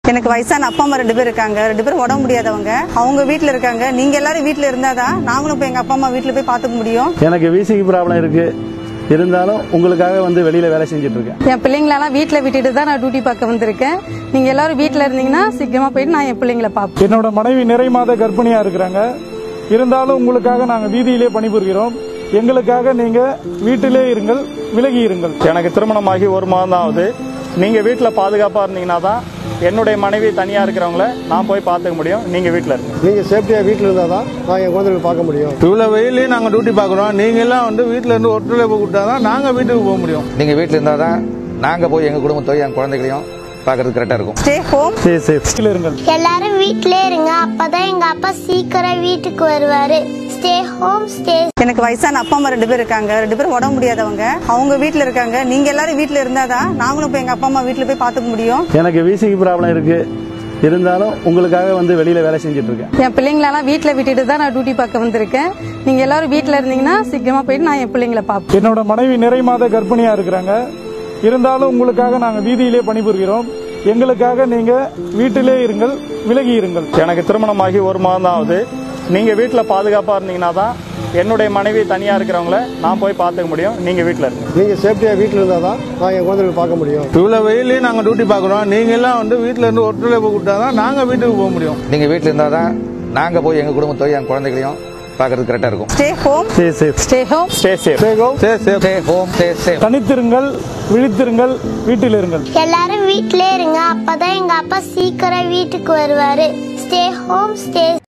எனக்கு வயசான அப்பா அம்மா ரெண்டு பேர் இருக்காங்க ரெண்டு பேரும் உடம்பு முடியாதவங்க அவங்க வீட்ல இருக்காங்க நீங்க எல்லாரும் வீட்ல இருந்தாதான் நாங்களும் போய் எங்க அப்பா அம்மா வீட்ல போய் பாத்துக்க முடியும் எனக்கு விசிக்கு ப்ராப்ளம் இருக்கு இருந்தாலும் உங்களுக்காக வந்து வெளியில வேலை செஞ்சுட்டு இருக்கேன் என் பிள்ளைங்களெல்லாம் வீட்டில் விட்டுட்டு தான் நான் டியூட்டி பார்க்க வந்திருக்கேன் நீங்கள் எல்லாரும் வீட்டில் இருந்தீங்கன்னா சீக்கிரமா போயிட்டு நான் என் பிள்ளைங்கள பார்ப்பேன் என்னோட மனைவி நிறை மாத கர்ப்பிணியா இருக்கிறாங்க இருந்தாலும் உங்களுக்காக நாங்க வீதியிலே பணிபுரிகிறோம் எங்களுக்காக நீங்க வீட்டிலே இருங்கள் விலகி இருங்கள் எனக்கு திருமணமாகி ஒரு மாதம் தான் ஆகுது நீங்க வீட்டுல பாதுகாப்பா இருந்தீங்கன்னா தான் என்னுடைய மனைவி தனியா இருக்கிறவங்கள நான் போய் பார்த்துக்க முடியும் நீங்க வீட்டுல இருங்க நீங்க சேஃப்டியா வீட்டில் இருந்தால் தான் நான் என் குழந்தைகளை பார்க்க முடியும் இவ்வளோ வெயிலையும் நாங்கள் டியூட்டி பார்க்குறோம் நீங்க எல்லாம் வந்து வீட்டில் இருந்து ஒத்துழைப்பு கொடுத்தா தான் நாங்கள் வீட்டுக்கு போக முடியும் நீங்க வீட்டில் இருந்தால் தான் நாங்கள் போய் எங்கள் குடும்பத்தையும் என் குழந்தைகளையும் பார்க்கறது கரெக்டாக இருக்கும் ஸ்டே ஹோம் சரி சரி வீட்டில் இருங்கள் எல்லாரும் வீட்லயே இருங்க அப்பதான் எங்க அப்பா சீக்கிரம் வீட்டுக்கு வருவாரு ஸ்டே ஹோம் ஸ்டே எனக்கு வயசான அப்பா அம்மா ரெண்டு பேர் இருக்காங்க ரெண்டு பேரும் உடம்பு முடியாதவங்க அவங்க வீட்ல இருக்காங்க நீங்க எல்லாரும் வீட்ல இருந்தாதான் நாங்களும் போய் எங்க அப்பா அம்மா வீட்ல போய் பாத்துக்க முடியும் எனக்கு விசிக்கு ப்ராப்ளம் இருக்கு இருந்தாலும் உங்களுக்காக வந்து வெளியில வேலை செஞ்சுட்டு இருக்கேன் என் பிள்ளைங்களெல்லாம் வீட்டில் விட்டுட்டு தான் நான் டியூட்டி பார்க்க வந்திருக்கேன் நீங்கள் எல்லாரும் வீட்டில் இருந்தீங்கன்னா சீக்கிரமா போயிட்டு நான் என் பிள்ளைங்கள பார்ப்பேன் என்னோட மனைவி நிறை மாத கர்ப்பிணியா இருக்கிறாங்க இருந்தாலும் உங்களுக்காக நாங்க வீதியிலே பணிபுரிகிறோம் எங்களுக்காக நீங்க வீட்டிலே இருங்கள் விலகி இருங்கள் எனக்கு திருமணமாகி ஒரு மாதம் தான் ஆகுது நீங்க வீட்டுல பாதுகாப்பா இருந்தீங்கன்னா தான் என்னுடைய மனைவி தனியா இருக்கிறவங்கள நான் போய் பார்த்துக்க முடியும் நீங்க வீட்டுல இருங்க நீங்க சேஃப்டியா வீட்டில் இருந்தால் தான் நான் என் குழந்தைகளை பார்க்க முடியும் இவ்வளோ வெயிலையும் நாங்கள் டியூட்டி பார்க்குறோம் நீங்க எல்லாம் வந்து வீட்டில் இருந்து ஒத்துழைப்பு கொடுத்தா தான் நாங்கள் வீட்டுக்கு போக முடியும் நீங்க வீட்டில் இருந்தால் தான் நாங்கள் போய் எங்கள் குடும்பத்தையும் என் குழந்தைகளையும் பார்க்கறது கரெக்டாக இருக்கும் ஸ்டே ஹோம் சரி சரி ஸ்டே ஹோம் ஸ்டே சேஃப் சரி சரி ஸ்டே ஹோம் ஸ்டே சேஃப் தனித்திருங்கள் விழித்திருங்கள் வீட்டில் இருங்கள் எல்லாரும் வீட்லயே இருங்க அப்பதான் எங்க அப்பா சீக்கிரம் வீட்டுக்கு வருவாரு ஸ்டே ஹோம் ஸ்டே